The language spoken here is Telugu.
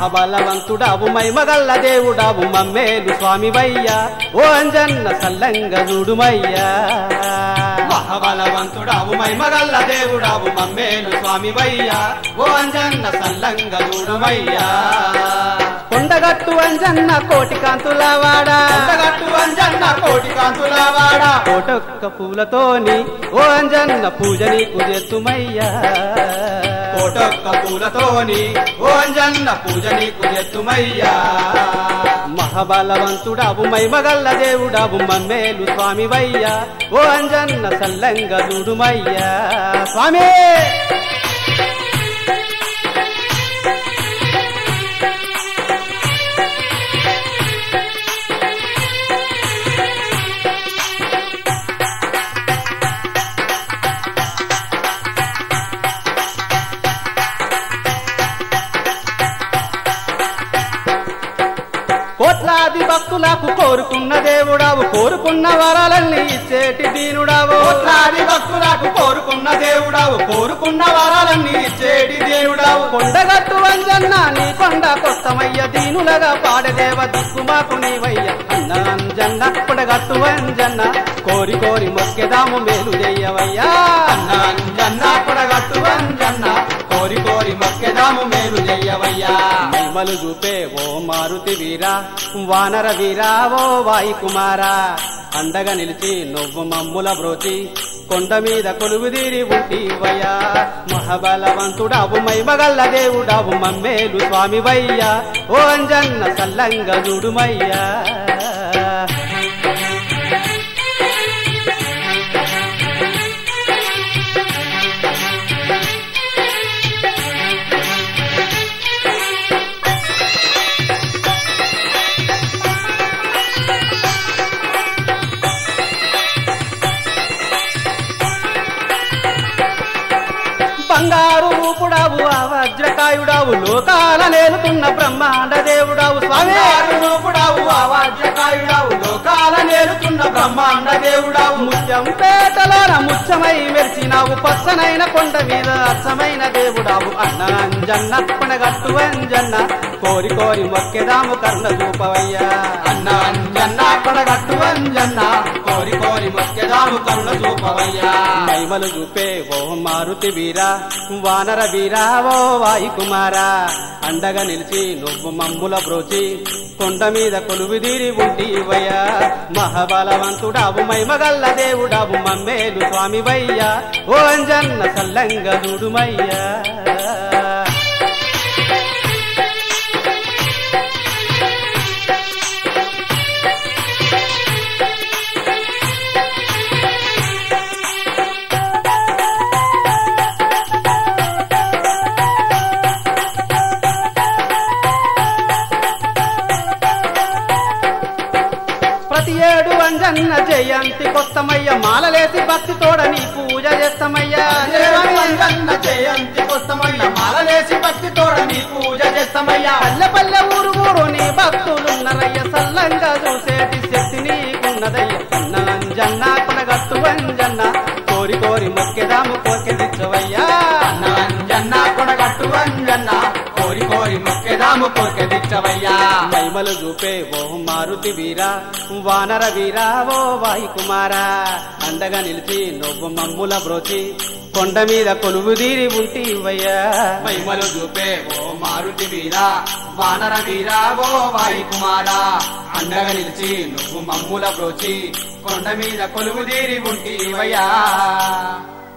మహాబలవంతుడావు మైమగల్ల దేవుడావు మమ్మేలు స్వామివయ్యా ఓ అంజన్న సల్లంగ చూడుమయ్యా మహాబలవంతుడావు మైమగల్ల దేవుడావు మమ్మేలు స్వామివయ్యా ఓ అంజన్న సల్లంగ చూడుమయ్యా కొండగట్టు అంజన్న కోటి కాంతులవాడా కొండగట్టు అంజన్న కోటి కాంతులవాడా కోటొక్క పూలతోని ఓ అంజన్న పూజ నీకు చేస్తుమయ్యా కోటొక్క పూలతోని ఓ అంజన్న పూజ నీకు చేస్తుమయ్యా మహాబలవంతుడావు మైమగల్ల దేవుడావు మమ్మేలు స్వామివయ్యా ఓ అంజన్న సల్లంగ చూడుమయ్యా స్వామి కోట్లాది భక్తులకు కోరుకున్న దేవుడావు కోరుకున్న వరాలన్నీ ఇచ్చేటి దీనుడావు కోట్లాది భక్తులకు కోరుకున్న దేవుడావు కోరుకున్న వరాలన్నీ ఇచ్చేటి దేవుడావు కొండగట్టు అంజన్న నీ కొండ కొత్తమయ్య దీనులగా పాడదేవ దిక్కు మాకు నీవయ్య అన్న అంజన్న కొండగట్టు అంజన్న కోరి కోరి మొక్కెదాము మేలు చెయ్యవయ్యా అన్న అంజన్న కొండగట్టు అంజన్న కోరి కోరి మొక్కెదాము మేలు చెయ్యవయ్యా మహిమలు చూపే ఓ మారుతి వీరా వానర వీరా ఓ వాయి కుమారా అండగా నిలిచి నువ్వు మమ్ముల బ్రోచి కొండ మీద కొలువుదీరి ఉంటివయ్యా మహాబలవంతుడావు మైమగల్ల దేవుడావు మమ్మేలు స్వామివయ్యా ఓ అంజన్న సల్లంగ చూడుమయ్యా బంగారు రూపుడావు ఆ వజ్రకాయుడావు లోకాల నేలుతున్న బ్రహ్మాండ దేవుడావు స్వామి రూపుడావు ఆ వజ్రకాయుడావు లోకాల నేలుతున్న బ్రహ్మాండ దేవుడావు ముత్యం పేటలోన ముత్యమై మెరిసినావు పచ్చనైన కొండ మీద అచ్చమైన దేవుడావు అన్న అంజన్న కొనగట్టు అంజన్న కోరి కోరి మొక్కెదాము కర్ణ చూపవయ్యా అన్న అంజన్న కొనగట్టు అంజన్న కోరి కోరి మొక్కెదాము కర్ణ చూపవయ్యా మహిమలు చూపే ఓ మారుతి వీరా వానర వీరా ఓ వాయి కుమారా అండగా నిలిచి నువ్వు మమ్ముల బ్రోచి కొండ మీద కొలువుదీరి ఉంటివయ్యా మహాబలవంతుడావు మైమగల్ల దేవుడావు మమ్మేలు స్వామివయ్యా ఓ అంజన్న సల్లంగ చూడుమయ్యా ప్రతి ఏడు అంజన్న జయంతి కొత్తమయ్య మాలలేసి భక్తి తోడ నీ పూజ చేస్తామయ్యా అంజన్న జయంతి కొత్తమయ్య మాలలేసి భక్తి తోడ నీ పూజ చేస్తామయ్యా పల్లె పల్లె ఊరు ఊరు నీ భక్తులున్నరయ్య సల్లంగా చూసేటి శక్తి నీకున్నదయ్య అన్న అంజన్న కొనగట్టు అంజన్న కోరి కోరి మొక్కెదాము కోకెదిచ్చవయ్యా అన్న అంజన్న కొనగట్టు అంజన్న కోరి కోరి మొక్కెదాము కోకెదిచ్చవయ్యా మహిమలు చూపే ఓ మారుతి వీరా వానర వీరా ఓ వాయి కుమారా అండగా నిలిచి నువ్వు మమ్ముల బ్రోచి కొండ మీద కొలువుదీరి ఉంటివయ్యా మహిమలు చూపే ఓ మారుతి వీరా వానర వీరా ఓ వాయి కుమారా అండగా నిలిచి నువ్వు మమ్ముల బ్రోచి కొండ మీద కొలువుదీరి ఉంటివయ్యా